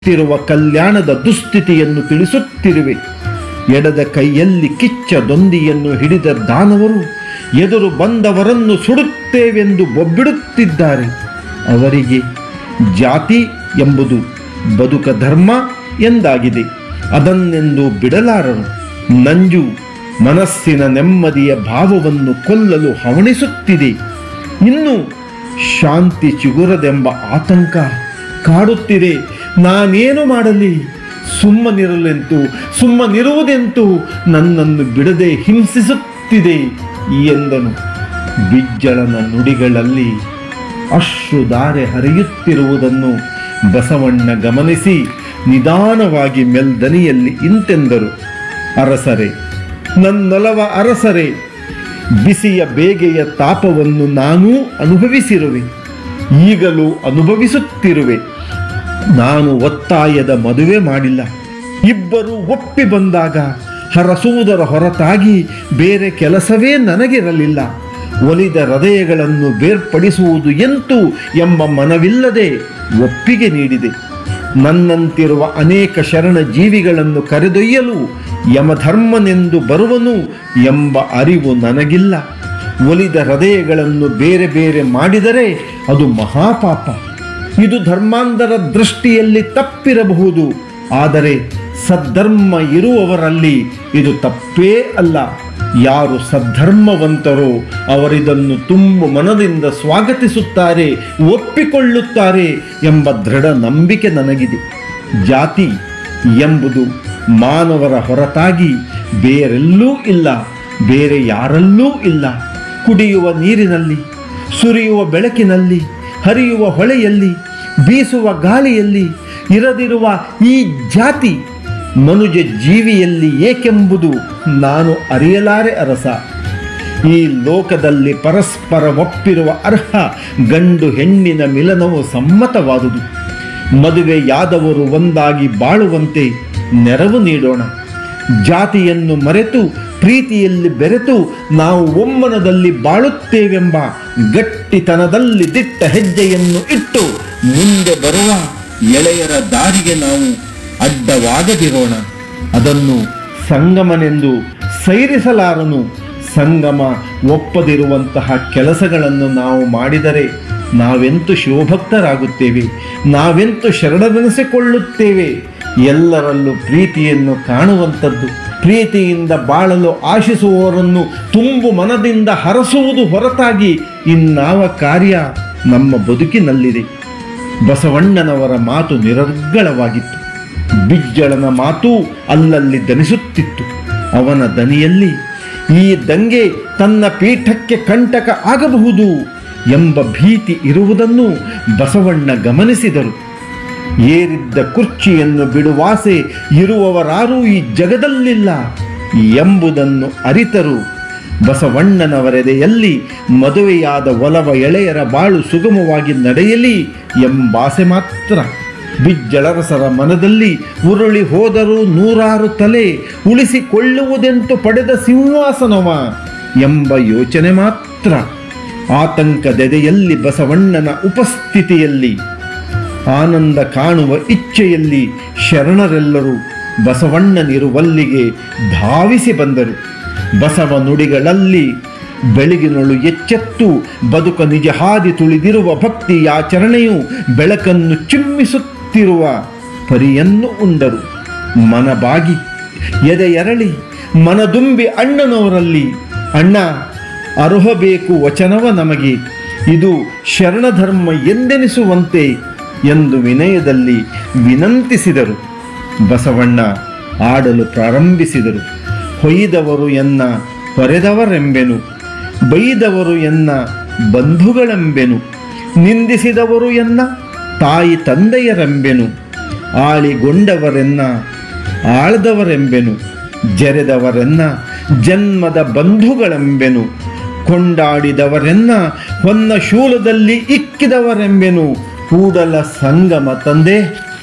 ತಿರುವ ಕಲ್ಯಾಣದ ದುಸ್ಥಿತಿಯನ್ನು ತಿಳಿಸುತ್ತಿರುವೆ ಎಡದ ಕೈಯಲ್ಲಿ ಕಿಚ್ಚ ದೊಂದಿಯನ್ನು ಹಿಡಿದ ದಾನವರು ಎದುರು ಬಂದವರನ್ನು ಸುಡುತ್ತೇವೆಂದು ಬೊಬ್ಬಿಡುತ್ತಿದ್ದಾರೆ ಅವರಿಗೆ ಜಾತಿ ಎಂಬುದು ಬದುಕ ಧರ್ಮ ಎಂದಾಗಿದೆ ಅದನ್ನೆಂದು ಬಿಡಲಾರರು ನಂಜು ಮನಸ್ಸಿನ ನೆಮ್ಮದಿಯ ಭಾವವನ್ನು ಕೊಲ್ಲಲು ಹವಣಿಸುತ್ತಿದೆ ಇನ್ನು ಶಾಂತಿ ಚಿಗುರದೆಂಬ ಆತಂಕ ಕಾಡುತ್ತಿದೆ ನಾನೇನು ಮಾಡಲಿ ಸುಮ್ಮನಿರಲೆಂತು ಸುಮ್ಮನಿರುವುದೆಂತೂ ನನ್ನನ್ನು ಬಿಡದೆ ಹಿಂಸಿಸುತ್ತಿದೆ ಎಂದನು ಬಿಜ್ಜಳನ ನುಡಿಗಳಲ್ಲಿ ಅಶ್ರುಧಾರೆ ಹರಿಯುತ್ತಿರುವುದನ್ನು ಬಸವಣ್ಣ ಗಮನಿಸಿ ನಿಧಾನವಾಗಿ ಮೆಲ್ದನಿಯಲ್ಲಿ ಇಂತೆಂದರು ಅರಸರೆ ನನ್ನೊಲವ ಅರಸರೆ ಬಿಸಿಯ ಬೇಗೆಯ ತಾಪವನ್ನು ನಾನೂ ಅನುಭವಿಸಿರುವೆ ಈಗಲೂ ಅನುಭವಿಸುತ್ತಿರುವೆ ನಾನು ಒತ್ತಾಯದ ಮದುವೆ ಮಾಡಿಲ್ಲ ಇಬ್ಬರು ಒಪ್ಪಿ ಬಂದಾಗ ಹರಸುವುದರ ಹೊರತಾಗಿ ಬೇರೆ ಕೆಲಸವೇ ನನಗಿರಲಿಲ್ಲ ಒಲಿದ ಹೃದಯಗಳನ್ನು ಬೇರ್ಪಡಿಸುವುದು ಎಂತು ಎಂಬ ಮನವಿಲ್ಲದೆ ಒಪ್ಪಿಗೆ ನೀಡಿದೆ ನನ್ನಂತಿರುವ ಅನೇಕ ಶರಣ ಜೀವಿಗಳನ್ನು ಕರೆದೊಯ್ಯಲು ಯಮಧರ್ಮನೆಂದು ಬರುವನು ಎಂಬ ಅರಿವು ನನಗಿಲ್ಲ ಒಲಿದ ಹೃದಯಗಳನ್ನು ಬೇರೆ ಬೇರೆ ಮಾಡಿದರೆ ಅದು ಮಹಾಪಾಪ ಇದು ಧರ್ಮಾಂಧರ ದೃಷ್ಟಿಯಲ್ಲಿ ತಪ್ಪಿರಬಹುದು ಆದರೆ ಸದ್ಧರ್ಮ ಇರುವವರಲ್ಲಿ ಇದು ತಪ್ಪೇ ಅಲ್ಲ ಯಾರು ಸದ್ಧರ್ಮವಂತರೋ ಅವರಿದನ್ನು ತುಂಬು ಮನದಿಂದ ಸ್ವಾಗತಿಸುತ್ತಾರೆ ಒಪ್ಪಿಕೊಳ್ಳುತ್ತಾರೆ ಎಂಬ ದೃಢ ನಂಬಿಕೆ ನನಗಿದೆ ಜಾತಿ ಎಂಬುದು ಮಾನವರ ಹೊರತಾಗಿ ಬೇರೆಲ್ಲೂ ಇಲ್ಲ ಬೇರೆ ಯಾರಲ್ಲೂ ಇಲ್ಲ ಕುಡಿಯುವ ನೀರಿನಲ್ಲಿ ಸುರಿಯುವ ಬೆಳಕಿನಲ್ಲಿ ಹರಿಯುವ ಹೊಳೆಯಲ್ಲಿ ಬೀಸುವ ಗಾಳಿಯಲ್ಲಿ ಇರದಿರುವ ಈ ಜಾತಿ ಮನುಜ ಜೀವಿಯಲ್ಲಿ ಏಕೆಂಬುದು ನಾನು ಅರಿಯಲಾರೆ ಅರಸ ಈ ಲೋಕದಲ್ಲಿ ಪರಸ್ಪರ ಒಪ್ಪಿರುವ ಅರ್ಹ ಗಂಡು ಹೆಣ್ಣಿನ ಮಿಲನವು ಸಮ್ಮತವಾದುದು ಮದುವೆಯಾದವರು ಒಂದಾಗಿ ಬಾಳುವಂತೆ ನೆರವು ನೀಡೋಣ ಜಾತಿಯನ್ನು ಮರೆತು ಪ್ರೀತಿಯಲ್ಲಿ ಬೆರೆತು ನಾವು ಒಮ್ಮನದಲ್ಲಿ ಬಾಳುತ್ತೇವೆಂಬ ಗಟ್ಟಿತನದಲ್ಲಿ ದಿಟ್ಟ ಹೆಜ್ಜೆಯನ್ನು ಇಟ್ಟು ಮುಂದೆ ಬರುವ ಎಳೆಯರ ದಾರಿಗೆ ನಾವು ಅಡ್ಡವಾಗದಿರೋಣ ಅದನ್ನು ಸಂಗಮನೆಂದು ಸೈರಿಸಲಾರನು ಸಂಗಮ ಒಪ್ಪದಿರುವಂತಹ ಕೆಲಸಗಳನ್ನು ನಾವು ಮಾಡಿದರೆ ನಾವೆಂತು ಶಿವಭಕ್ತರಾಗುತ್ತೇವೆ ನಾವೆಂತು ಶರಣನೆನಿಸಿಕೊಳ್ಳುತ್ತೇವೆ ಎಲ್ಲರಲ್ಲೂ ಪ್ರೀತಿಯನ್ನು ಕಾಣುವಂಥದ್ದು ಪ್ರೀತಿಯಿಂದ ಬಾಳಲು ಆಶಿಸುವವರನ್ನು ತುಂಬು ಮನದಿಂದ ಹರಸುವುದು ಹೊರತಾಗಿ ಇನ್ನಾವ ಕಾರ್ಯ ನಮ್ಮ ಬದುಕಿನಲ್ಲಿದೆ ಬಸವಣ್ಣನವರ ಮಾತು ನಿರರ್ಗಳವಾಗಿತ್ತು ಬಿಜ್ಜಳನ ಮಾತೂ ಅಲ್ಲಲ್ಲಿ ದನಿಸುತ್ತಿತ್ತು ಅವನ ದನಿಯಲ್ಲಿ ಈ ದಂಗೆ ತನ್ನ ಪೀಠಕ್ಕೆ ಕಂಟಕ ಆಗಬಹುದು ಎಂಬ ಭೀತಿ ಇರುವುದನ್ನು ಬಸವಣ್ಣ ಗಮನಿಸಿದರು ಏರಿದ್ದ ಕುರ್ಚಿಯನ್ನು ಬಿಡುವಾಸೆ ಇರುವವರಾರೂ ಈ ಜಗದಲ್ಲಿಲ್ಲ ಎಂಬುದನ್ನು ಅರಿತರು ಬಸವಣ್ಣನವರೆದೆಯಲ್ಲಿ ಮದುವೆಯಾದ ಒಲವ ಎಳೆಯರ ಬಾಳು ಸುಗಮವಾಗಿ ನಡೆಯಲಿ ಎಂಬಾಸೆ ಮಾತ್ರ ಬಿಜ್ಜಳರಸರ ಮನದಲ್ಲಿ ಉರುಳಿ ಹೋದರೂ ನೂರಾರು ತಲೆ ಉಳಿಸಿಕೊಳ್ಳುವುದೆಂತು ಪಡೆದ ಸಿಂಹಾಸನವ ಎಂಬ ಯೋಚನೆ ಮಾತ್ರ ಆತಂಕದೆದೆಯಲ್ಲಿ ಬಸವಣ್ಣನ ಉಪಸ್ಥಿತಿಯಲ್ಲಿ ಆನಂದ ಕಾಣುವ ಇಚ್ಛೆಯಲ್ಲಿ ಶರಣರೆಲ್ಲರೂ ಬಸವಣ್ಣನಿರುವಲ್ಲಿಗೆ ಧಾವಿಸಿ ಬಂದರು ಬಸವ ನುಡಿಗಳಲ್ಲಿ ಬೆಳಗಿನೊಳು ಎಚ್ಚೆತ್ತು ಬದುಕ ನಿಜ ಹಾದಿ ತುಳಿದಿರುವ ಭಕ್ತಿ ಆಚರಣೆಯು ಬೆಳಕನ್ನು ಚಿಮ್ಮಿಸುತ್ತಿರುವ ಪರಿಯನ್ನು ಉಂಡರು ಮನಬಾಗಿ ಎದೆ ಎರಳಿ ಮನದುಂಬಿ ಅಣ್ಣನವರಲ್ಲಿ ಅಣ್ಣ ಅರುಹಬೇಕು ವಚನವ ನಮಗೆ ಇದು ಶರಣಧರ್ಮ ಎಂದೆನಿಸುವಂತೆ ಎಂದು ವಿನಯದಲ್ಲಿ ವಿನಂತಿಸಿದರು ಬಸವಣ್ಣ ಆಡಲು ಪ್ರಾರಂಭಿಸಿದರು ಹೊಯ್ದವರು ಎನ್ನ ಹೊರೆದವರೆಂಬೆನು ಬೈದವರು ಎನ್ನ ಬಂಧುಗಳೆಂಬೆನು ನಿಂದಿಸಿದವರು ಎನ್ನ ತಾಯಿ ತಂದೆಯರೆಂಬೆನು ಆಳಿಗೊಂಡವರೆನ್ನ ಆಳ್ದವರೆಂಬೆನು ಜರೆದವರೆನ್ನ ಜನ್ಮದ ಬಂಧುಗಳೆಂಬೆನು ಕೊಂಡಾಡಿದವರೆನ್ನ ಹೊನ್ನ ಶೂಲದಲ್ಲಿ ಇಕ್ಕಿದವರೆಂಬೆನು ಕೂಡಲ ಸಂಗಮ ತಂದೆ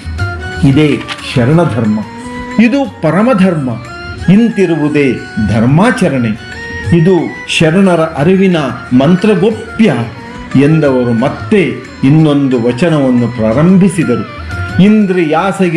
ಇದೇ ಶರಣಧರ್ಮ ಇದು ಪರಮಧರ್ಮ ಇಂತಿರುವುದೇ ಧರ್ಮಾಚರಣೆ ಇದು ಶರಣರ ಅರಿವಿನ ಮಂತ್ರಗೋಪ್ಯ ಎಂದವರು ಮತ್ತೆ ಇನ್ನೊಂದು ವಚನವನ್ನು ಪ್ರಾರಂಭಿಸಿದರು ಇಂದ್ರಿಯಾಸೆಗೆ